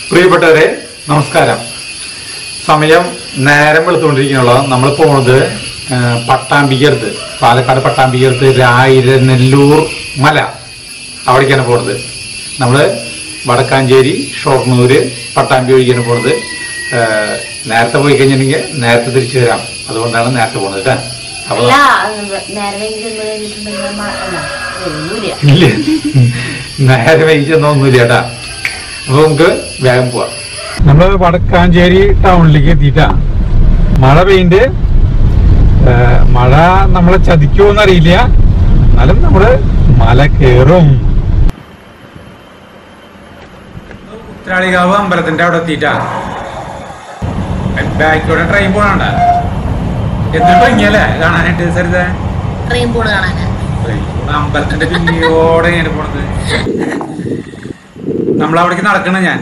പ്രിയപ്പെട്ടവരെ നമസ്കാരം സമയം നേരം വെളുത്തുകൊണ്ടിരിക്കണുള്ള നമ്മൾ പോണത് ആ, പട്ടാമ്പിക്കടുത്ത് പാലക്കാട് പട്ടാമ്പിക്കടുത്ത് രായിരനെല്ലൂർ മല അവിടേക്കാണ് പോണത് നമ്മള് വടക്കാഞ്ചേരി ഷൊർണൂര് പട്ടാമ്പി വഴിക്കാണ് പോണത് ആ, നേരത്തെ പോയി കഴിഞ്ഞിട്ടുണ്ടെങ്കിൽ നേരത്തെ തിരിച്ചു വരാം അതുകൊണ്ടാണ് നേരത്തെ പോണത് കേട്ടോ അപ്പൊ അല്ല നേരെ വൈകി ചെന്ന് കഴിഞ്ഞിട്ടുണ്ടെങ്കിൽ മ- അല്ല, ഒന്നുമില്ല ഇല്ല നേരെ വൈകിച്ചൊന്നൊന്നുമില്ല ചേട്ടാ അപ്പൊ നമുക്ക് വേഗം പോവാം നമ്മള് വടക്കാഞ്ചേരി ടൗണിലേക്ക് എത്തിയിട്ടാ മഴ പെയ്യുണ്ട് ഏ, മഴ നമ്മളെ ചതിക്കുമോന്ന് അറിയില്ല എന്നാലും നമ്മള് മല കേറും ഉത്രാളികാവ് അമ്പലത്തിന്റെ അവിടെ എത്തിയിട്ടാ ബാക്കിയോടെ ട്രെയിൻ പോണണ്ട എന്തൊരു ഭംഗിയല്ലേ കാണാനായിട്ട് സരിത ട്രെയിൻ പോണ് കാണാന് അമ്പലത്തിന്റെ പിന്നിയോടെ ഞാൻ പോണത് നമ്മളവിടേക്ക് നടക്കണ ഞാൻ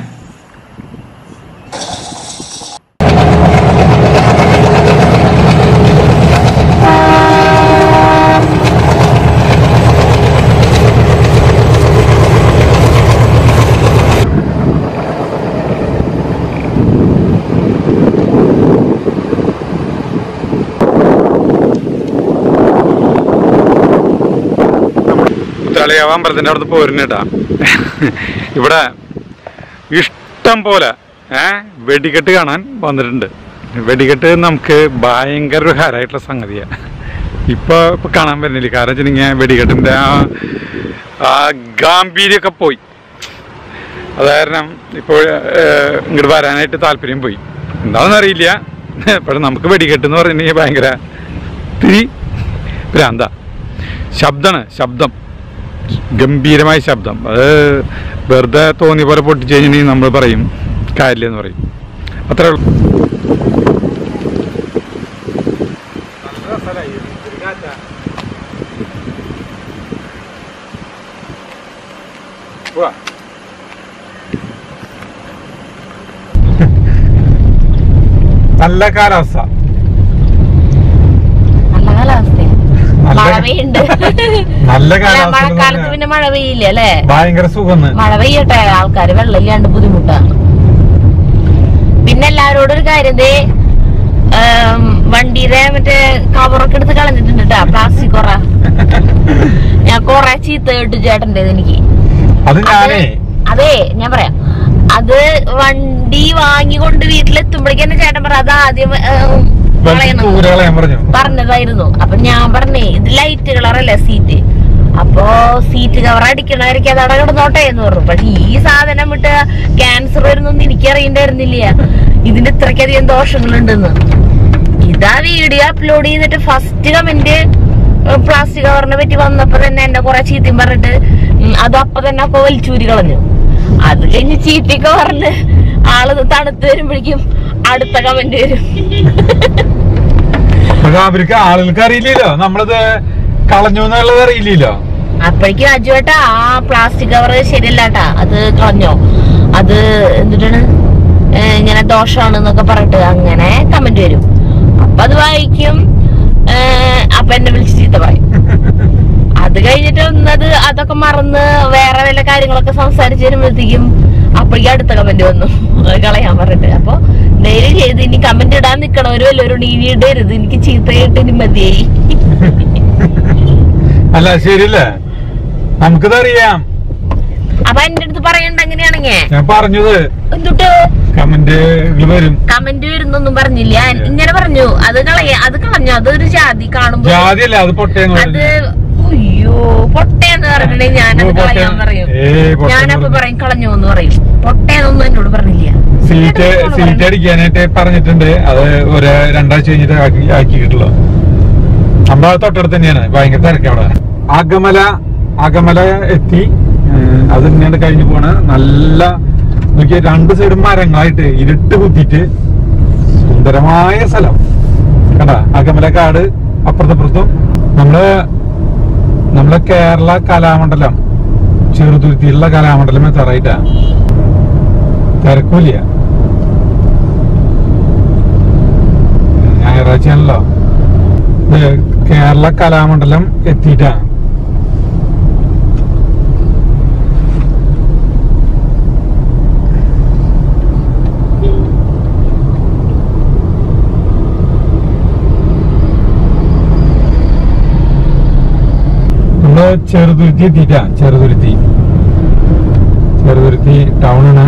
ഉത്രാളിയാവ് അമ്പലത്തിന്റെ അടുത്ത് പോരുന്നേട്ടാ ഇവിടെ ഇഷ്ടം പോലെ ഏ വെടിക്കെട്ട് കാണാൻ വന്നിട്ടുണ്ട് വെടിക്കെട്ട് നമുക്ക് ഭയങ്കര ഒരു ഹരമായിട്ടുള്ള സംഗതിയാണ് ഇപ്പൊ ഇപ്പൊ കാണാൻ പറ്റുന്നില്ല കാരണം വെച്ചിട്ടുണ്ടെങ്കിൽ വെടിക്കെട്ടിന്റെ ആ ആ ഗാംഭീര്യമൊക്കെ പോയി അത് കാരണം ഇപ്പോൾ ഇങ്ങോട്ട് വരാനായിട്ട് താല്പര്യം പോയി എന്താണെന്ന് അറിയില്ല പക്ഷെ നമുക്ക് വെടിക്കെട്ട് എന്ന് പറഞ്ഞിട്ടുണ്ടെങ്കിൽ ഭയങ്കര തിരി ഭ്രാന്ത ശബ്ദമാണ് ശബ്ദം ഗംഭീരമായ ശബ്ദം അത് വെറുതെ തോന്നിയ പോലെ പൊട്ടിച്ചു കഴിഞ്ഞിട്ടുണ്ടെങ്കിൽ നമ്മൾ പറയും കാര്യമില്ല എന്ന് പറയും അത്രേ ഉള്ളൂ നല്ല കാലാവസ്ഥ നല്ല കാലാവസ്ഥയാ നല്ല- മഴ പെയ്യുണ്ട് നല്ല അല്ല, കാലാവസ്ഥ എന്ന് മഴക്കാലത്ത് പറഞ്ഞാ പിന്നെ മഴ പെയ്യില്ല അല്ലേ ഭയങ്കര സുഖം മഴ പെയ്യട്ടെ ആൾക്കാര് വെള്ളമില്ലാണ്ട് ബുദ്ധിമുട്ടാണ് പിന്നെ എല്ലാവരോടും ഒരു കാര്യം ദേ ആം, വണ്ടിയുടെ മറ്റേ കവറൊക്കെ എടുത്ത് കളഞ്ഞിട്ടുണ്ട് കേട്ടാ പ്ലാസ്റ്റിക് കൊറ ഞാൻ കൊറേ ചീത്ത കേട്ടു ചേട്ടൻ്റെ എനിക്ക് അത് അത് ഞാനേ അതെ ഞാൻ പറയാം അത് വണ്ടി വാങ്ങിക്കൊണ്ട് വീട്ടിലെത്തുമ്പോഴേക്കും തന്നെ ചേട്ടൻ പറ അത് ആദ്യം ഏം, കളയണം ദൂരകളെ ഞാൻ പറഞ്ഞു പറഞ്ഞതായിരുന്നു അപ്പൊ ഞാൻ പറഞ്ഞേ ഇത് ലൈറ്റ് കളറല്ലേ സീറ്റ് അപ്പോ സീറ്റ് കവർ അടിക്കണവർക്ക് അത് അവിടെ കിടന്നോട്ടെ എന്ന് പറഞ്ഞു പക്ഷെ ഈ സാധനം വിട്ട് ക്യാൻസർ വരുന്നൊന്നും എനിക്കറിയണ്ടായിരുന്നില്ല ഇതിന്റെ ഇത്രയ്ക്കധികം ദോഷങ്ങളുണ്ടെന്ന് ഇതാ വീഡിയോ അപ്ലോഡ് ചെയ്തിട്ട് ഫസ്റ്റ് കമന്റ് പ്ലാസ്റ്റിക് കവറിനെ പറ്റി വന്നപ്പോ തന്നെ എന്നെ കുറെ ചീത്തയും പറഞ്ഞിട്ട് ഉം, അത് അപ്പൊ തന്നെ ഒക്കെ വലിച്ചൂരി കളഞ്ഞു അത് കഴിഞ്ഞ് ചീത്തയൊക്കെ പറഞ്ഞ് ആള് തണുത്ത് വരുമ്പോഴേക്കും അടുത്ത കമന്റ് വരും പക്ഷെ അവർക്ക് ആളുകൾക്ക് അറിയില്ലല്ലോ നമ്മളത് കളഞ്ഞു എന്നുള്ളത് അറിയില്ലല്ലോ അപ്പോഴേക്കും അജുവേട്ടാ ആ പ്ലാസ്റ്റിക് കവർ ശരിയല്ലാട്ടാ അത് കളഞ്ഞോ അത് എന്തിട്ടാണ് ഏ, ഇങ്ങനെ ദോഷമാണെന്നൊക്കെ പറഞ്ഞിട്ട് അങ്ങനെ കമന്റ് വരും അപ്പൊ അത് വായിക്കും ഏ, അപ്പൊ എന്നെ വിളിച്ച് ചീത്ത പറയും അത് കഴിഞ്ഞിട്ട് ഒന്നത് അതൊക്കെ മറന്ന് വേറെ വല്ല കാര്യങ്ങളൊക്കെ സംസാരിച്ച് വരുമ്പോഴത്തേക്കും അപ്പോഴേക്കും അടുത്ത കമന്റ് വന്നു അത് കളയാൻ പറഞ്ഞിട്ട് അപ്പൊ ധൈര്യം ചെയ്ത് ഇനി കമന്റ് ഇടാൻ നിക്കണവര് വല്ലവരും ഇനി ഇടരുത് എനിക്ക് ചീത്ത കേട്ട് ഇനി മതിയായി അല്ല ശരിയല്ലേ നമുക്കിത് അറിയാം അപ്പൊ എന്റെ അടുത്ത് പറയണ്ട അങ്ങനെയാണെങ്കിൽ ഞാൻ പറഞ്ഞത് എന്തുട്ട് കമന്റുകൾ വരും കമന്റ് വരുന്നൊന്നും പറഞ്ഞില്ല ഇങ്ങനെ പറഞ്ഞു അത് കളയ അത് കളഞ്ഞു അതൊരു ജാതി കാണുമ്പോ ജാതിയല്ല അത് പൊട്ടയെന്ന് അത് പറഞ്ഞു അയ്യോ പൊട്ടേന്ന് പറഞ്ഞിട്ടുണ്ടെങ്കിൽ ഞാനത് ഓ, പൊട്ട. കളയാൻ പറയും ഏയ്, പൊട്ട ഞാനപ്പോ എന്ന് പറയും കളഞ്ഞു എന്ന് പറയും പൊട്ടേന്നൊന്നും എന്നോട് പറഞ്ഞില്ല സീറ്റ് സീറ്റ് അടിക്കാനായിട്ട് പറഞ്ഞിട്ടുണ്ട് അത് ഒരു രണ്ടാഴ്ച കഴിഞ്ഞിട്ട് ആക്കി ആക്കിയിട്ടുള്ളൂ നമ്മുടെ തൊട്ടടുത്ത് തന്നെയാണ് ഭയങ്കര തിരക്ക് അവിടെ അകമല അകമല എത്തി ഏഹ് അത് ഇങ്ങനെ കഴിഞ്ഞു പോണ് നല്ല നോക്കിയ രണ്ട് സൈഡും മരങ്ങളായിട്ട് ഇരുട്ട് കുത്തിയിട്ട് സുന്ദരമായ സ്ഥലം കണ്ട അകമല കാട് അപ്പുറത്തപ്പുറത്തും നമ്മള് നമ്മളെ കേരള കലാമണ്ഡലം ചെറുതുരുത്തിയുള്ള കലാമണ്ഡലം എത്താറായിട്ടാ തിരക്കൂല ഞായറാഴ്ചയാണല്ലോ ഇത് കേരള കലാമണ്ഡലം എത്തിയിട്ടാ ചെറുതുരുത്തി എത്തിയിട്ടാ ചെറുതുരുത്തി ചെറുതുരുത്തി ടൗണാണ്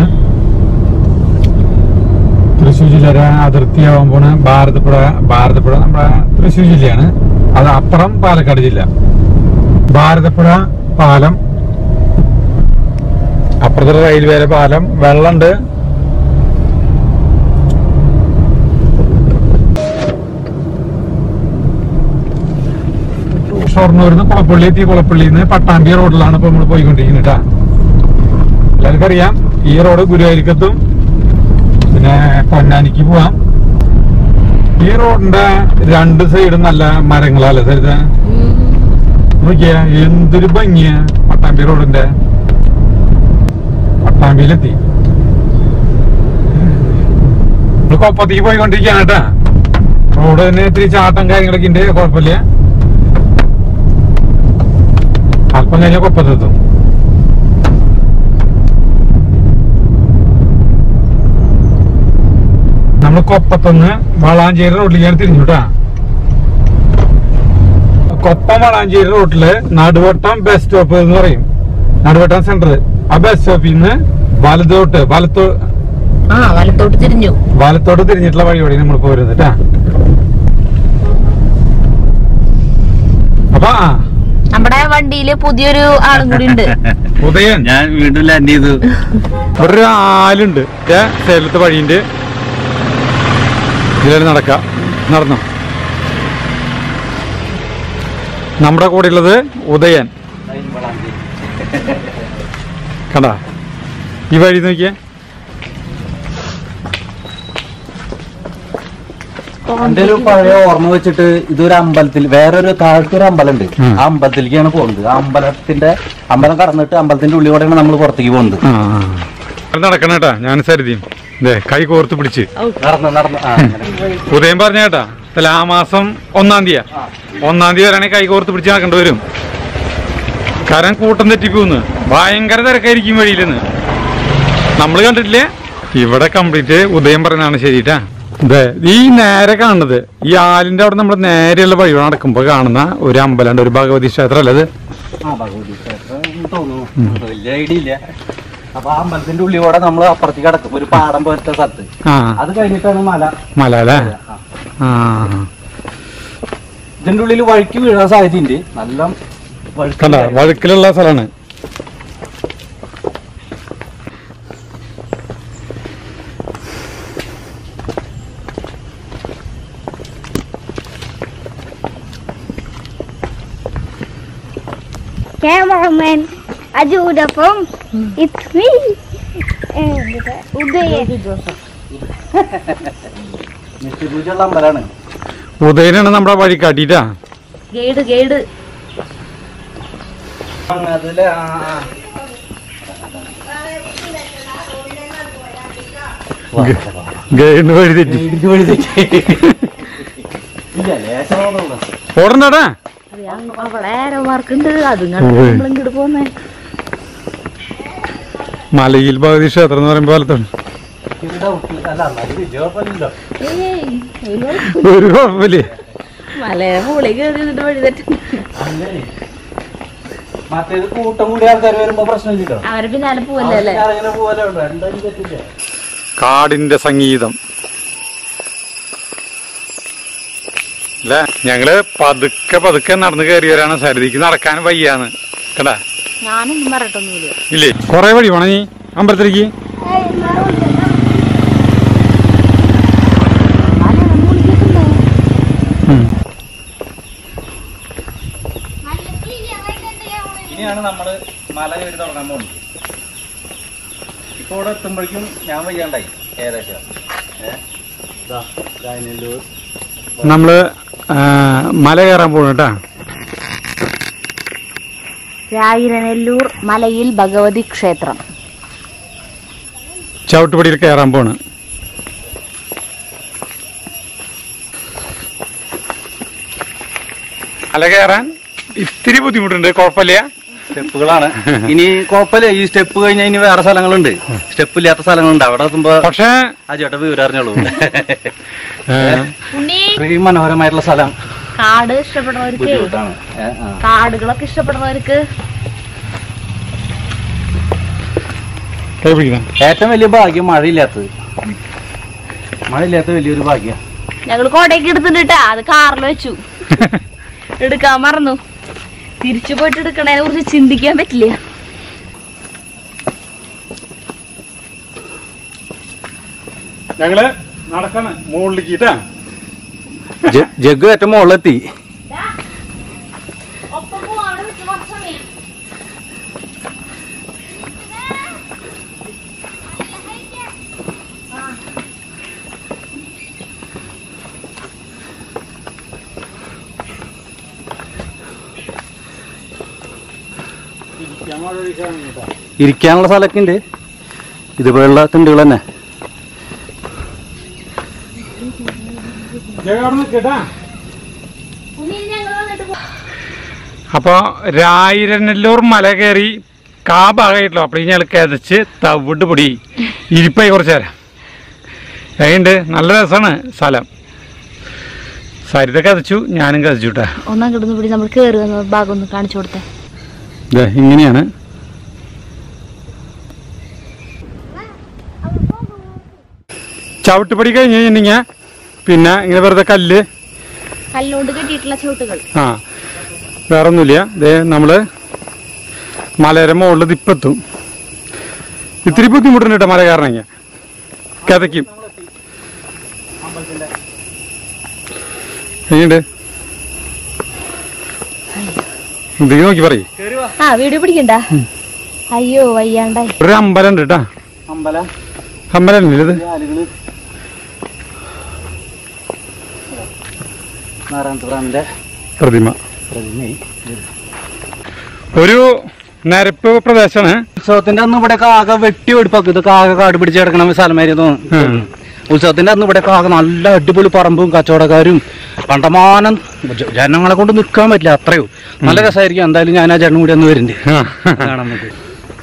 തൃശ്ശൂർ ജില്ലയുടെ അതിർത്തിയാവാൻ പോണ ഭാരതപ്പുഴ ഭാരതപ്പുഴ നമ്മുടെ തൃശ്ശൂർ ജില്ലയാണ് അത് അപ്പുറം പാലക്കാട് ജില്ല ഭാരതപ്പുഴ പാലം അപ്പുറത്തെ റെയിൽവേയുടെ പാലം വെള്ളമുണ്ട് ഷൊർണൂരിൽ നിന്ന് കുളപ്പള്ളി എത്തി കുളപ്പള്ളിയിൽ നിന്ന് പട്ടാമ്പി റോഡിലാണ് ഇപ്പൊ നമ്മൾ പോയിക്കൊണ്ടിരിക്കുന്നത് കേട്ടാ എല്ലാവർക്കും അറിയാം ഈ റോഡ് ഗുരുവായൂരിക്കത്തും പിന്നെ പൊന്നാനിക്ക് പോവാം ഈ റോഡിന്റെ രണ്ട് സൈഡും നല്ല മരങ്ങളല്ലേ സരിത നോക്കിയ എന്തൊരു ഭംഗിയാ പട്ടാമ്പി റോഡിന്റെ പട്ടാമ്പിയിലെത്തി നമ്മള് കൊപ്പത്തേക്ക് പോയിക്കൊണ്ടിരിക്കുകയാണ് കേട്ടാ റോഡ് തന്നെ ഇത്തിരി ചാട്ടം കാര്യങ്ങളൊക്കെ ഉണ്ട് കുഴപ്പമില്ല അല്പം കഴിഞ്ഞാൽ കൊപ്പത്തെത്തും നമ്മൾ കൊപ്പത്തുനിന്ന് വളാഞ്ചേരി റോഡിലേക്കാണ് തിരിഞ്ഞു കേട്ടാ കൊപ്പം വളാഞ്ചേരി റോഡില് നടുവട്ടം ബസ് സ്റ്റോപ്പ് എന്ന് പറയും നടുവട്ടം സെന്റർ ആ ബസ് സ്റ്റോപ്പിൽ നിന്ന് വലത്തോട്ട് വലത്തോ ആ വലത്തോട്ട് തിരിഞ്ഞു വലത്തോട്ട് തിരിഞ്ഞിട്ടുള്ള വഴി വഴി നമ്മൾ പോരുന്നത് കേട്ടാ അപ്പൊ ആ, നമ്മുടെ വണ്ടിയില് പുതിയൊരു ആളും കൂടി ഉണ്ട് ഉദയൻ ഞാൻ വീണ്ടും ലാൻഡ് ചെയ്തു ഇവിടെ ഒരു ആലുണ്ട് ഏ സേലത്തെ വഴിയുണ്ട് ഇതിലാണ് നടക്ക നടന്നു നമ്മുടെ കൂടെ ഉള്ളത് ഉദയൻ കണ്ട ഈ വഴി നോക്കിയേ എന്റെ ഒരു പഴയ ഓർമ്മ വെച്ചിട്ട് ഇതൊരു അമ്പലത്തിൽ വേറൊരു താഴത്തൊരു അമ്പലമുണ്ട് ഉം. ആ അമ്പലത്തിലേക്കാണ് പോകുന്നത് ആ അമ്പലത്തിന്റെ അമ്പലം കടന്നിട്ട് അമ്പലത്തിന്റെ ഉള്ളിൽ കൂടെയാണ് നമ്മൾ പുറത്തേക്ക് പോകുന്നത് ആ ആ. നടക്കണം കേട്ടാ ഞാൻ സരിതയും ഇതേ കൈ കോർത്ത് പിടിച്ച് നടന്ന് നടന്ന് ആ, അങ്ങനെ. ഉദയം പറഞ്ഞ കേട്ടാ അല്ല ആ മാസം ഒന്നാം തീയതി ഒന്നാം തീയതി വരാണെങ്കിൽ കൈ കോർത്ത് പിടിച്ച് നടക്കേണ്ടി വരും കാരണം കൂട്ടം തെറ്റിപ്പോന്ന് ഭയങ്കര തിരക്കായിരിക്കും വഴിയിലെന്ന് നമ്മൾ കണ്ടിട്ടില്ലേ ഇവിടെ കംപ്ലീറ്റ് ഉദയം പറയുന്നതാണ് ശരിട്ടാ ഇതെ ഈ നേരെ കാണുന്നത് ഈ ആലിന്റെ അവിടെ നമ്മൾ നേരെയുള്ള വഴി നടക്കുമ്പോ കാണുന്ന ഒരു അമ്പലമുണ്ട് ഒരു ഭഗവതി ക്ഷേത്രം അല്ലേ അത് ആ ഭഗവതി ക്ഷേത്രം എന്ന് തോന്നുന്നു വലിയ ഐഡിയ ഇല്ല അപ്പൊ ആ അമ്പലത്തിന്റെ ഉള്ളിൽ കൂടെ നമ്മൾ അപ്പുറത്തേക്ക് കിടക്കും ഒരു പാടം പോലത്തെ സ്ഥലത്ത് ആ അത് കഴിഞ്ഞിട്ടാണ് മല മല അല്ലേ ആ. ആ ഇതിന്റെ ഉള്ളിൽ വഴിക്ക് വീഴാൻ സാധ്യതയുണ്ട് നല്ല വഴുക്ക് കണ്ട വഴുക്കിലുള്ള സ്ഥലമാണ് Cameraman Ajudapam. It's me. Udayan നിത്യപൂജയുള്ള അമ്പലമാണ് ഉദയനാണ് നമ്മുടെ വഴി കാട്ടിട്ടാ ഗൈഡ് ഗൈഡ് അതില് ആ, ആ. വാ, വാ, വാ. ഗൈഡിന് വഴി തെറ്റി ഇടിച്ച് വഴി തെറ്റി. ഇല്ല, ലേശം ഓർമ്മയുള്ളൂ. ഓടണ്ടാ അവിടെ ആരോമാർക്കുണ്ട് അതും ഉവ്വ്. കണ്ട് നമ്മൾ ഇങ്ങോട്ട് പോന്നേ മലയിൽ ഭഗവതി ക്ഷേത്രം എന്ന് പറയുമ്പോ പോലത്താണ് ഒരു doubt ഇല്ല. അല്ല, എന്നാലും വലിയ കുഴപ്പമില്ലല്ലോ. ഒരു കുഴപ്പമില്ലേ മലയുടെ മുകളിൽ കയറി നിന്നിട്ട് വഴി തെറ്റി അങ്ങനെ. മറ്റേത് കൂട്ടം കൂടി ആൾക്കാർ വരുമ്പോ പ്രശ്നമില്ലല്ലോ അവരെ പിന്നാലെ പോവല്ലേ അല്ലേ അങ്ങനെ പോലെ ഉണ്ട് എന്തായാലും തെറ്റില്ല കാടിന്റെ സംഗീതം അല്ല ഞങ്ങള് പതുക്കെ പതുക്കെ നടന്നു കയറിയവരാണ് സരിതിക്ക് നടക്കാൻ വയ്യാന്ന് കണ്ടാ ഞാനൊന്നും പറയട്ടൊന്നുമില്ല ഇല്ലേ കൊറേ വഴി വേണം നീ അമ്പലത്തിലേക്ക് ഉം. ഇനിയാണ് നമ്മള് മല കയറി തുടങ്ങാൻ പോകുന്നത് ഇപ്പൊ ഇവിടെ എത്തുമ്പോഴേക്കും ഞാൻ വയ്യാണ്ടായി ഏകദേശം ഏഹ് ഗായനല്ലൂർ നമ്മള് ആ, മല കയറാൻ പോണ കേട്ടാ രായിരനെല്ലൂർ മലയിൽ ഭഗവതി ക്ഷേത്രം ചവിട്ടുപടിയിൽ കയറാൻ പോണ് മല കയറാൻ ഇത്തിരി ബുദ്ധിമുട്ടുണ്ട് കുഴപ്പമില്ല സ്റ്റെപ്പുകളാണ് ഇനി കുഴപ്പമില്ല ഈ സ്റ്റെപ്പ് കഴിഞ്ഞാൽ ഇനി വേറെ സ്ഥലങ്ങളുണ്ട് സ്റ്റെപ്പ് ഇല്ലാത്ത സ്ഥലങ്ങളുണ്ട് അവിടെ എത്തുമ്പോ പക്ഷേ ആ ചേട്ടാ വിവരം അറിഞ്ഞോളൂ ഏ, ഉണ്ണി ഇത്രയും മനോഹരമായിട്ടുള്ള സ്ഥലം കാട് ഇഷ്ടപ്പെടുന്നവർക്ക് ബുദ്ധിമുട്ടാണ് ഏ, ആ. കാടുകളൊക്കെ ഇഷ്ടപ്പെടുന്നവർക്ക് കൈ പിടിക്കണം ഏറ്റവും വലിയ ഭാഗ്യം മഴയില്ലാത്തത് മഴയില്ലാത്ത വലിയൊരു ഭാഗ്യ ഞങ്ങള് കോടയൊക്കെ എടുത്തിട്ടാ അത് കാറിൽ വെച്ചു എടുക്കാൻ മറന്നു തിരിച്ചു പോയിട്ട് എടുക്കണതിനെ കുറിച്ച് ചിന്തിക്കാൻ പറ്റില്ല ഞങ്ങള് നടക്കണം മുകളിലേക്ക് ഇട്ടാ ജഗ് ഏറ്റവും മുകളിലെത്തി ഇരിക്കാനുള്ള സ്ഥലമൊക്കെ ഉണ്ട് ഇതുപോലുള്ള തിണ്ടുകൾ തന്നെ അപ്പൊ രായിരനെല്ലൂർ മല കയറി കാ ഭാഗമായിട്ടല്ലോ അപ്പോൾ ഞങ്ങൾ കിതച്ച് തവിട്ട് പൊടി ഇരിപ്പായി കുറച്ച് നേരം അതുകൊണ്ട് നല്ല രസമാണ് സ്ഥലം സരിത കതച്ചു ഞാനും കതച്ചു കേട്ടാ ഒന്നാം കിടന്ന് പിടി നമ്മൾ കേറി വന്ന ഭാഗം ഒന്ന് കാണിച്ചു കൊടുത്തേ ദേ, ഇങ്ങനെയാണ് ചവിട്ടുപടി കഴിഞ്ഞ് കഴിഞ്ഞിട്ടുണ്ടെങ്കിൽ പിന്നെ ഇങ്ങനെ വെറുതെ കല്ല് കല്ലുകൊണ്ട് കെട്ടിയിട്ടുള്ള ചവിട്ടുകൾ ആ വേറെ ഒന്നുമില്ല ദേ നമ്മള് മലയുടെ മുകളിൽ ഇപ്പെത്തും ഇത്തിരി ബുദ്ധിമുട്ടുണ്ട് കേട്ടോ മല കയറണമെങ്കിൽ കിതയ്ക്കും എങ്ങനെയുണ്ട് എന്തെങ്കിലും നോക്കി പറയും ആ വീഡിയോ പിടിക്കണ്ട അയ്യോ വയ്യാണ്ടായി ഒരു അമ്പലം ഉണ്ട് കേട്ടാ അമ്പലം അമ്പലം ഇത് ആലുകള് നാരായണപുരാമിന്റെ പ്രതിമ പ്രതിമയായി ഒരു നരപ്പ് പ്രദേശമാണ് ഉത്സവത്തിന്റെ അന്ന് ഇവിടെ കാക വെട്ടി വെടിപ്പാക്കും ഇത് കാക കാട് പിടിച്ച് കിടക്കണ സ്ഥലമാരി തോന്നുന്നു ഉത്സവത്തിന്റെ അന്ന് ഇവിടെ കാക നല്ല അടിപൊളി പറമ്പും കച്ചവടക്കാരും കണ്ടമാനം ജ- ജനങ്ങളെ കൊണ്ട് നിൽക്കാൻ പറ്റില്ല അത്രയോ നല്ല രസമായിരിക്കും എന്തായാലും ഞാൻ ആ ചേട്ടൻ കൂടി ഒന്ന് വരുന്നുണ്ട് കാണാൻ വേണ്ടി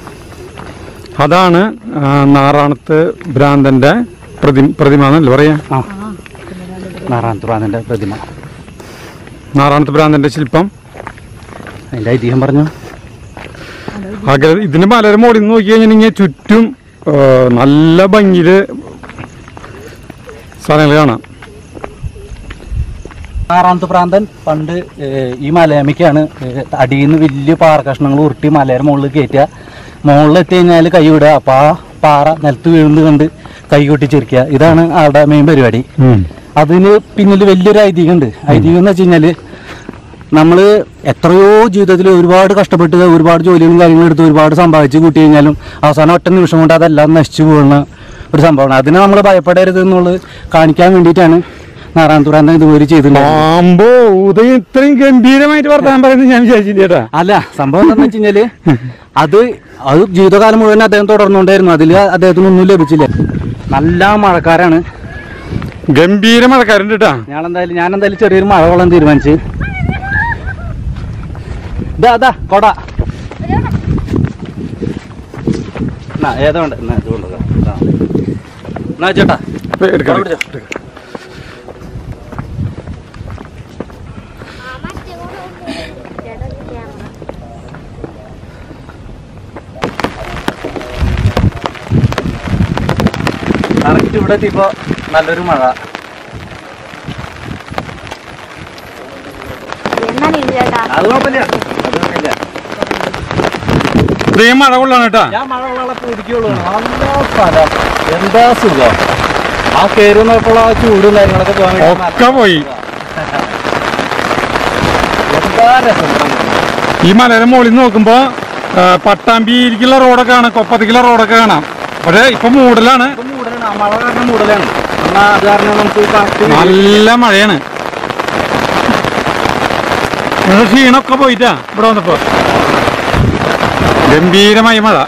അതാണ് ആ, നാറാണത്ത് ഭ്രാന്തന്റെ പ്രതി പ്രതിമ എന്നല്ലേ പറയാ ആ നാരായണപുരാമിന്റെ പ്രതിമ നാറാണത്ത് ഭ്രാന്തന്റെ ശില്പം അതിന്റെ ഐതിഹ്യം പറഞ്ഞു അകല ഇതിന് മലര മുകളിൽ നിന്ന് നോക്കി കഴിഞ്ഞിട്ടുണ്ടെങ്കിൽ ചുറ്റും ആ, നല്ല ഭംഗിയില് സ്ഥലങ്ങൾ കാണാം ആറാമത്തെ പ്രാന്തൻ പണ്ട് ഏഹ്, ഈ മലയാമയ്ക്കാണ് ഏഹ്, അടിയിൽ നിന്ന് വലിയ പാറ കഷ്ണങ്ങൾ ഉരുട്ടി മലയുടെ മുകളിൽ കയറ്റുക മുകളിൽ എത്തി കഴിഞ്ഞാൽ കൈ വിടുക അപ്പോൾ ആ പാറ നിലത്ത് വീഴുന്നത് കണ്ട് കൈ കൊട്ടിച്ചിരിക്കുക ഇതാണ് ആളുടെ മെയിൻ പരിപാടി അതിന് പിന്നിൽ വലിയൊരു ഐതിഹ്യം ഉണ്ട് ഐതിഹ്യം എന്ന് വെച്ച് കഴിഞ്ഞാൽ നമ്മൾ എത്രയോ ജീവിതത്തിൽ ഒരുപാട് കഷ്ടപ്പെട്ട് ഒരുപാട് ജോലികളും കാര്യങ്ങളും എടുത്ത് ഒരുപാട് സമ്പാദിച്ച് കൂട്ടി കഴിഞ്ഞാലും അവസാനം ഒറ്റ നിമിഷം കൊണ്ട് അതെല്ലാം നശിച്ചു പോകുന്ന ഒരു സംഭവമാണ് അതിനെ നമ്മൾ ഭയപ്പെടരുത് എന്നുള്ളത് കാണിക്കാൻ വേണ്ടിയിട്ടാണ് നാരായണത്തുറാന്തൻ ഇതുപോലെ ചെയ്തിട്ടുണ്ടായത് ആമ്പോ ഉദയം ഇത്രയും ഗംഭീരമായിട്ട് വർത്താനം പറയുന്നത് ഞാൻ വിചാരിച്ചില്ല ചേട്ടാ അല്ല സംഭവം എന്താണെന്ന് വെച്ച് കഴിഞ്ഞാല് അത് അത് ജീവിതകാലം മുഴുവൻ അദ്ദേഹം തുടർന്നുകൊണ്ടായിരുന്നു അതിൽ അദ്ദേഹത്തിന് ഒന്നും ലഭിച്ചില്ല നല്ല മഴക്കാരാണ് ഗംഭീര മഴക്കാരുണ്ട് കേട്ടാ ഞാൻ എന്തായാലും ഞാൻ എന്തായാലും ചെറിയൊരു മഴ കൊള്ളാൻ തീരുമാനിച്ച് ഇതാ അതാ കൊട എന്നാ, ഏതാ വേണ്ട എന്നാ ഇത് കൊണ്ടുവരാം. ഇതാ. എന്നാ ചേട്ടാ ഇപ്പൊ എടുക്കാം കൊട പിടിച്ചോ. കറക്റ്റ് ഇവിടെ എത്തിയപ്പോ നല്ലൊരു മഴ ചേട്ടാ അത് കുഴപ്പമില്ല അത് കുഴപ്പമില്ല ഉദയം മഴ കൊള്ളാണ് കേട്ടാ ഞാൻ മഴ വെള്ളം കുടിക്കുള്ളൂ നല്ല സ്ഥലം എന്താ സുഖം ആ കയറി നോക്കുള്ള ആ ചൂടും കാര്യങ്ങളൊക്കെ പോകാൻ വേണ്ടി ഒക്കെ പോയി എന്താ രസം ഈ മലയുടെ മുകളിൽ നിന്ന് നോക്കുമ്പോ ആ, പട്ടാമ്പിയിലേക്കുള്ള റോഡൊക്കെ കാണാം കൊപ്പത്തേക്കുള്ള റോഡൊക്കെ കാണാം പക്ഷെ ഇപ്പൊ മൂടലാണ് ഇപ്പൊ മൂടലാണ് ആ മഴ കാരണം മൂടലാണ് എന്നാ അത് കാരണം നമുക്ക് കാറ്റ് വരും. നല്ല മഴയാണ് നിങ്ങളുടെ ക്ഷീണമൊക്കെ പോയിട്ടാ ഇവിടെ വന്നപ്പോ ഗംഭീരമായ മഴ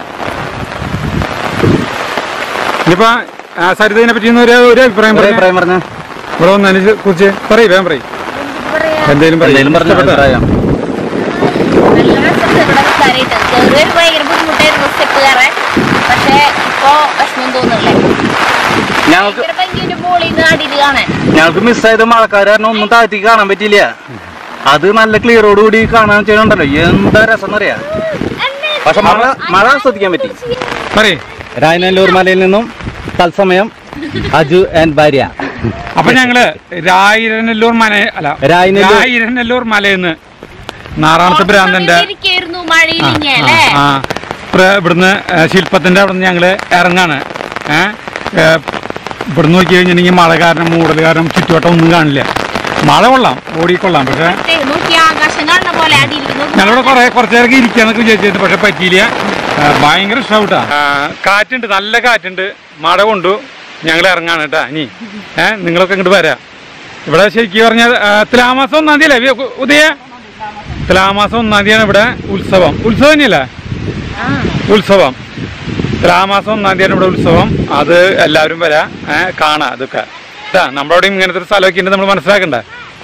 ഇനിയിപ്പോ ആ, സരിതയെ പറ്റി ഒന്ന് ഒരു ഒരു അഭിപ്രായം ഒരു പറയാം അഭിപ്രായം പറഞ്ഞ ഇവിടെ വന്നതിനെ കുറിച്ച് പറയും വേഗം പറയും എന്തേലും എന്തെങ്കിലും പറഞ്ഞ ഇഷ്ടപ്പെട്ടോ? അഭിപ്രായം നല്ല രസമുണ്ട് ഇവിടെ നിൽക്കാനായിട്ട് കയറി ഭയങ്കര ബുദ്ധിമുട്ടായിരുന്നു സ്റ്റെപ്പ് കയറാൻ പക്ഷെ ഇപ്പോ വിഷമം തോന്നുന്നില്ലേ ഞങ്ങൾക്ക് ഭയങ്കര ഭംഗിയുണ്ട് മോളിൽ നിന്ന് അടിയിൽ കാണാൻ ഞങ്ങൾക്ക് മിസ്സായത് മഴക്കാർ കാരണം ഒന്നും താഴ്ത്തിക്ക് കാണാൻ പറ്റിയില്ല അത് നല്ല ക്ലിയറോട് കൂടി കാണാൻ ചെയ്യണുണ്ടല്ലോ എന്താ രസം എന്നറിയാ പക്ഷെ മഴ മഴ ആസ്വദിക്കാൻ പറ്റി പറയേ രാജനല്ലൂർ മലയിൽ നിന്നും തത്സമയം അജു ആൻഡ് ഭാര്യ അപ്പൊ ഞങ്ങള് രായിരനെല്ലൂർ മല അല്ല രായിരനെല്ലൂർ- രായിരനെല്ലൂർ മലയിന്ന് നാറാണത്തെ ഭ്രാന്തന്റെ ഇരിക്കായിരുന്നു മഴയിൽ ആ, ഇങ്ങനെ ആ, അല്ലേ ആ. പ്ര- ഇവിടുന്ന് ഏ, ശില്പത്തിന്റെ അവിടെ നിന്ന് ഞങ്ങള് ഇറങ്ങാണ് ഏഹ് ഇവിടുന്ന് നോക്കി കഴിഞ്ഞിട്ടുണ്ടെങ്കിൽ മഴ കാരണം മൂടൽ കാരണം ചുറ്റുവട്ടം ഒന്നും കാണില്ല മഴ കൊള്ളാം ഓടിക്കൊള്ളാം പക്ഷെ ദേ, നോക്കി ആകാശം കാണുന്ന പോലെ അടിയിൽ നോക്കി ഞങ്ങളിവിടെ കുറെ കുറച്ച് നേരം ഇരിക്കാന്നൊക്കെ വിചാരിച്ചിട്ട് പക്ഷെ പറ്റിയില്ല ആ, ഭയങ്കര ഇഷ്ടമാട്ടാ കാറ്റുണ്ട് നല്ല കാറ്റുണ്ട് മഴ കൊണ്ടു ഞങ്ങൾ ഇറങ്ങാണ് കേട്ടാ ഇനി ഏഹ് നിങ്ങളൊക്കെ ഇങ്ങോട്ട് വരാം ഇവിടെ ശരിക്കും പറഞ്ഞാൽ തുലാമാസം ഒന്നാം തീയതി അല്ലേ വി- ഉദയ തുലാമാസം ഒന്നാം തീയതിയാണ് ഇവിടെ ഉത്സവം ഉത്സവം തന്നെയല്ലേ ഉത്സവം തുലാമാസം ഒന്നാം തീയതിയാണ് ഇവിടെ ഉത്സവം അത് എല്ലാവരും വരാം ഏഹ് കാണാം അതൊക്കെ കേട്ടാ നമ്മുടെ അവിടെ ഇങ്ങനത്തെ ഒരു സ്ഥലമൊക്കെ ഉണ്ട് നമ്മൾ മനസ്സിലാക്കണ്ടേ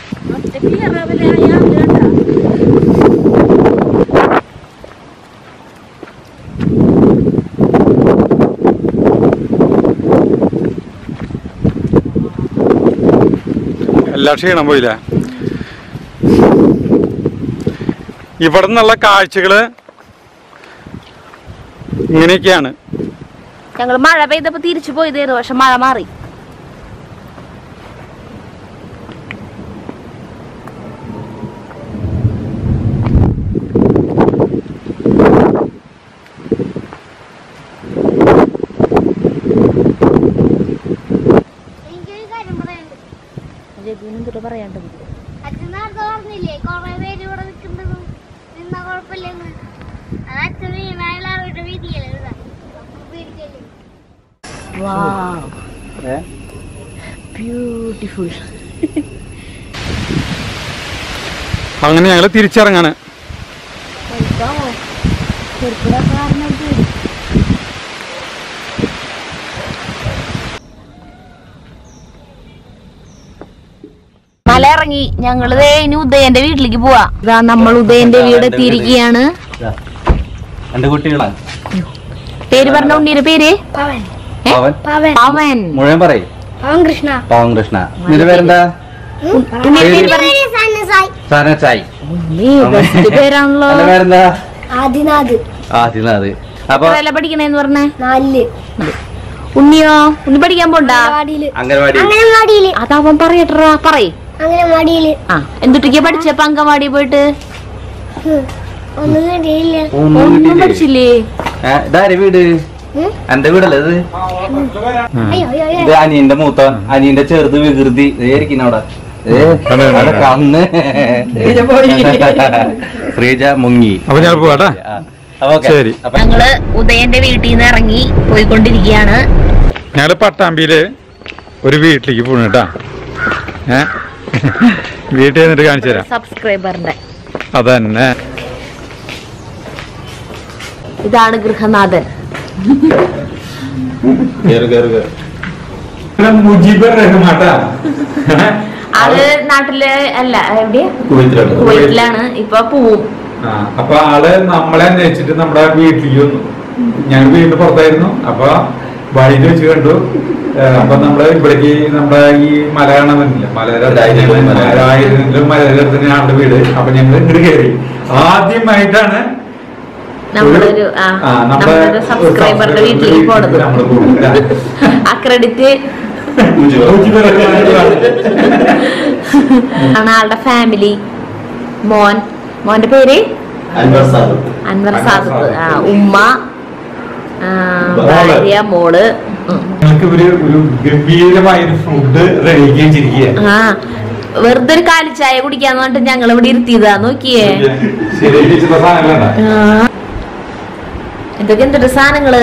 എല്ലാ ക്ഷീണം പോയില്ലേ ഇവിടെ നിന്നുള്ള കാഴ്ചകള് ഇങ്ങനെയൊക്കെയാണ് ഞങ്ങൾ മഴ പെയ്തപ്പോ തിരിച്ചു പോയതായിരുന്നു പക്ഷെ മഴ മാറി എനിക്കൊരു കാര്യം പറയാനുണ്ട് എന്തിട്ട് പറയാണ്ടത് അച്ഛൻ നേരത്തെ പറഞ്ഞില്ലേ കൊറേ പേര് ഇവിടെ നിൽക്കുന്നതും നിന്ന കുഴപ്പമില്ലെന്ന് അത് അച്ഛൻ വീണായാലും വീതിയല്ലേ ഇതാ പേടിക്കല്ലേ ബ്യൂട്ടിഫുൾ അങ്ങനെ ഞങ്ങൾ തിരിച്ചിറങ്ങാണ് മല ഇറങ്ങി ഞങ്ങള് ദേ ഇനി ഉദയന്റെ വീട്ടിലേക്ക് പോവാ ഇതാ നമ്മൾ ഉദയന്റെ വീട് എത്തിയിരിക്കുകയാണ് എന്റെ കുട്ടികളാണ് പേര് പറഞ്ഞ ഉണ്ണിയുടെ പേര് പവൻ ഏ? പവൻ പവൻ പവൻ മുഴുവൻ പറയും പവൻ കൃഷ്ണ പവൻ കൃഷ്ണ നിന്റെ പേരെന്താ ഉണ്ണിയുടെ പേര് പറഞ്ഞ സാന ചായ് ഉണ്ണി ബെസ്റ്റ് പേരാണല്ലോ എന്റെ പേരെന്താ ആദിനാഥ് ആദിനാഥ് അപ്പൊ എത്രയല്ല പഠിക്കണേന്ന് പറഞ്ഞേ നാലില് ഉണ്ണിയോ ഉണ്ണി പഠിക്കാൻ പോണ്ടാ അംഗനവാടിയില് അംഗൻവാടി അംഗനവാടിയില് അതവൻ പറയട്ടാ പറയ് അംഗനവാടിയില് ആ എന്തുട്ടിക്കാ പഠിച്ചപ്പ അങ്കവാടി പോയിട്ട് ഹും. ഒന്നും കണ്ടില്ല ഒന്നും ഒന്നും കിട്ടിയില്ലേ? പഠിച്ചില്ലേ ഏ, ഇതാരെ വീട് ഉം? എന്റെ വീടല്ലേ ഇത് അയ്യോ അയ്യോ അയ്യോ ഇത് അനിയന്റെ മൂത്ത അനിയന്റെ ചെറുത് വികൃതി ഇരിക്കുന്ന അവിടെ ഏ, അവിടെ കന്ന് ശ്രീജ മുങ്ങി അപ്പൊ ഞാൻ പോവാട്ടാ ആ, അപ്പൊ ഓക്കേ. ശരി. അപ്പൊ ഞങ്ങള് ഉദയന്റെ വീട്ടിൽ നിന്ന് ഇറങ്ങി പോയിക്കൊണ്ടിരിക്കുകയാണ് ഞങ്ങൾ പട്ടാമ്പിയില് ഒരു വീട്ടിലേക്ക് പോണു കേട്ടാ ഏ വീട്ടിൽ നിന്നിട്ട് കാണിച്ചു തരാം സബ്സ്ക്രൈബറിന്റെ അതന്നെ ഇതാണ് ഗൃഹനാഥൻ കേറ്, കേറ്, കേറ്. മുജീബർ റഹ്മാട്ടാ ആള് നാട്ടില് അല്ല എവിടെയാ കുവൈത്തിലാണ്. കുവൈറ്റിലാണ് ഇപ്പൊ പോവും ആ, അപ്പൊ ആള് നമ്മളെ അന്വേഷിച്ചിട്ട് നമ്മുടെ വീട്ടിലേക്ക് വന്നു ഞാൻ വീടിന് പുറത്തായിരുന്നു അപ്പൊ വഴിയിൽ വെച്ച് കണ്ടു ഏ, അപ്പൊ നമ്മള് ഇവിടേക്ക് നമ്മുടെ ഈ മല കാണാൻ പറ്റില്ല രായിരനെല്ലൂർ മല. മലയാളം മലയുടെ ആളുടെ വീട് അപ്പൊ ഞങ്ങൾ ഇങ്ങോട്ട് കയറി ആദ്യമായിട്ടാണ് നമ്മുടെ ഒരു ആ, ആ, നമ്മുടെ നമ്മുടെ ഒരു സബ്സ്ക്രൈബറുടെ വീട്ടിലേക്ക് പോണത് നമ്മള് പോകുന്നത്. ആ ക്രെഡിറ്റ് മുജീബർ റഹ്മാൻ ആണ് ആളുടെ ഫാമിലി മോൻ മോന്റെ പേര് അൻവർ സാദത്ത്. അൻവർ അൻവർ സാദത്ത് സാദത്ത്. ആ, ഉമ്മ ആ, മോള്. ഭാര്യ മോള് ഉം. ഞങ്ങൾക്ക് ഒരു ഒരു ഗംഭീരമായ ഒരു ഫുഡ് റെഡിയാക്കി വെച്ചിരിക്കുക ആ വെറുതെ ഒരു കാലിച്ചായ കുടിക്കാന്ന് പറഞ്ഞിട്ട് ഞങ്ങൾ ഇവിടെ ഇരുത്തിയതാ നോക്കിയേ ശരി വെച്ചിട്ടുള്ള സാധനങ്ങളാണ് ആ. ഇതൊക്കെ എന്തൊരു സാധനങ്ങള്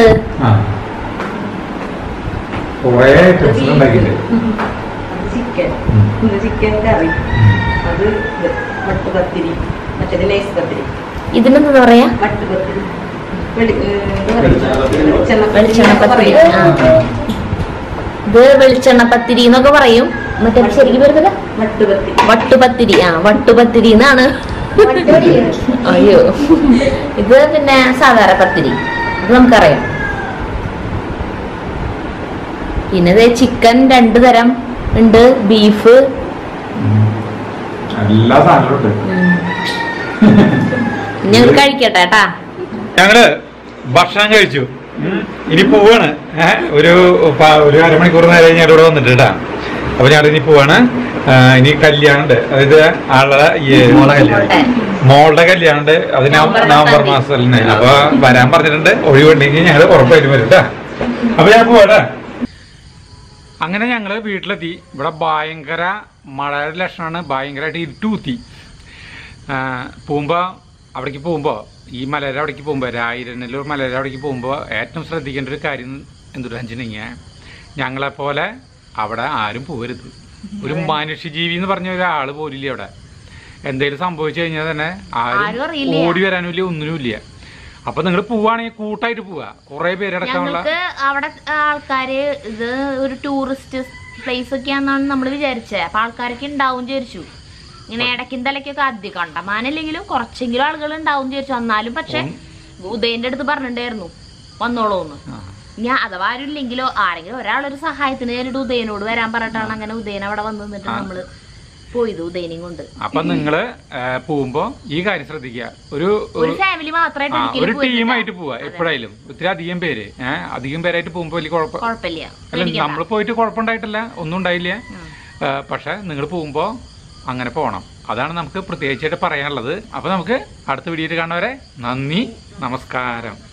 കൊറേ ഐറ്റംസ് ഉണ്ടാക്കിയില്ലേ ചിക്കൻ ഇത് ചിക്കൻ കറി അത് ഇത് വട്ടുപത്തിരി മറ്റേത് ലേസ് പത്തിരി ഇതിനെന്താ പറയാ വട്ടുപത്തിരി വെളി- ഏ, എന്താ പറയുക? വെളിച്ചെണ്ണപ്പത്തിരി പറയും. ആ. ഇത് വെളിച്ചെണ്ണ പത്തിരി എന്നൊക്കെ പറയും മറ്റേ ശരിക്കും വരുന്നത് വട്ടുപത്തിരി വട്ടുപത്തിരി ആ വട്ടുപത്തിരി എന്നാണ് അയ്യോ ഇത് പിന്നെ സാധാരണ പത്തിരി ഇത് നമുക്കറിയാം പിന്നെ ദേ ചിക്കൻ രണ്ടു തരം ഉണ്ട് ബീഫ് എല്ലാ സാധനവും ഉണ്ട് ഞങ്ങൾ കഴിക്കട്ടെ കേട്ടാ ഞങ്ങള് ഭക്ഷണം കഴിച്ചു ഉം. ഇനി പോവാണ് ഏഹ് ഒരു പ- ഒരു അരമണിക്കൂർ നേരം ഞാൻ ഇവിടെ വന്നിട്ട് കേട്ടാ അപ്പൊ ഞങ്ങൾ ഇനി പോവാണ് ആ, ഇനി കല്യാണുണ്ട് അതായത് ആളുടെ ഈ മോളുടെ കല്യാണം. മോളുടെ കല്യാണുണ്ട് അത് നവ- നവംബർ നവംബർ പത്താം മാസത്തിലാണ് അപ്പൊ വരാൻ പറഞ്ഞിട്ടുണ്ട് ഒഴിവുണ്ടെങ്കിൽ ഞങ്ങൾ ഉറപ്പായിട്ടും വരും കേട്ടാ അപ്പൊ ഞാൻ പോവാട്ടെ അങ്ങനെ ഞങ്ങള് വീട്ടിലെത്തി ഇവിടെ ഭയങ്കര മഴയുടെ ലക്ഷണമാണ് ഭയങ്കരമായിട്ട് ഇരുട്ടുകുത്തി പോകുമ്പോൾ അവിടേക്ക് പോകുമ്പോൾ ഈ മലയുടെ അവിടേക്ക് പോകുമ്പോൾ രായിരനല്ലൂർ മലയുടെ അവിടേക്ക് പോകുമ്പോൾ ഏറ്റവും ശ്രദ്ധിക്കേണ്ട ഒരു കാര്യം എന്തുട്ടാ വെച്ചിട്ടുണ്ടെങ്കിൽ ഞങ്ങളെപ്പോലെ അവിടെ ആരും പോകരുത് ഒരു മനുഷ്യജീവി എന്ന് പറഞ്ഞ ഒരാൾ പോലില്ല അവിടെ എന്തെങ്കിലും സംഭവിച്ചു കഴിഞ്ഞാൽ തന്നെ ആരും ആരും അറിയില്ല. ഓടി വരാനുമില്ല ഒന്നിനുമില്ല അപ്പൊ നിങ്ങൾ പോവാണെങ്കിൽ കൂട്ടായിട്ട് പോവാ കുറെ പേരടക്കമുള്ള ഞങ്ങൾക്ക് അവിടെ ആൾക്കാര് ഇത് ഒരു ടൂറിസ്റ്റ് പ്ലേസ് ഒക്കെയാണെന്നാണ് നമ്മൾ വിചാരിച്ചത് അപ്പൊ ആൾക്കാരൊക്കെ ഉണ്ടാവും വിചാരിച്ചു ഇങ്ങനെ ഇടയ്ക്കും തലയ്ക്കൊക്കെ അധികം കണ്ടമാനല്ലെങ്കിലും കുറച്ചെങ്കിലും ആളുകൾ ഉണ്ടാവും വിചാരിച്ചു എന്നാലും പക്ഷെ ഉദയന്റെ അടുത്ത് പറഞ്ഞിട്ടുണ്ടായിരുന്നു വന്നോളൂന്ന് ആ. ഞാൻ അഥവാ ആരും ഇല്ലെങ്കിലോ ആരെങ്കിലും ഒരാളൊരു സഹായത്തിന് കയറിയിട്ട് ഉദയനോട് വരാൻ പറഞ്ഞിട്ടാണ് അങ്ങനെ ഉദയൻ അവിടെ വന്ന് നിന്നിട്ട് നമ്മള് പോയത് ഉദയനെയും കൊണ്ട് അപ്പൊ നിങ്ങള് ആ, പോകുമ്പോ ഈ കാര്യം ശ്രദ്ധിക്കുക ഒരു ഒരു ഫാമിലി മാത്രമായിട്ട് ആ, ഒരിക്കലും ഒരു പോയിട്ടില്ല. ടീമായിട്ട് പോവാ എപ്പോഴായാലും ഒത്തിരി അധികം പേര് ഏഹ് അധികം പേരായിട്ട് പോകുമ്പോ വലിയ കുഴപ്പം കുഴപ്പമില്ല അല്ല പേടിക്കണ്ട. നമ്മൾ പോയിട്ട് കുഴപ്പമുണ്ടായിട്ടില്ല ഒന്നും ഉണ്ടായില്ല ആ, പക്ഷെ നിങ്ങൾ പോകുമ്പോ അങ്ങനെ പോകണം അതാണ് നമുക്ക് പ്രത്യേകിച്ചായിട്ട് പറയാനുള്ളത് അപ്പൊ നമുക്ക് അടുത്ത വീഡിയോയിൽ കാണുന്നവരെ നന്ദി നമസ്കാരം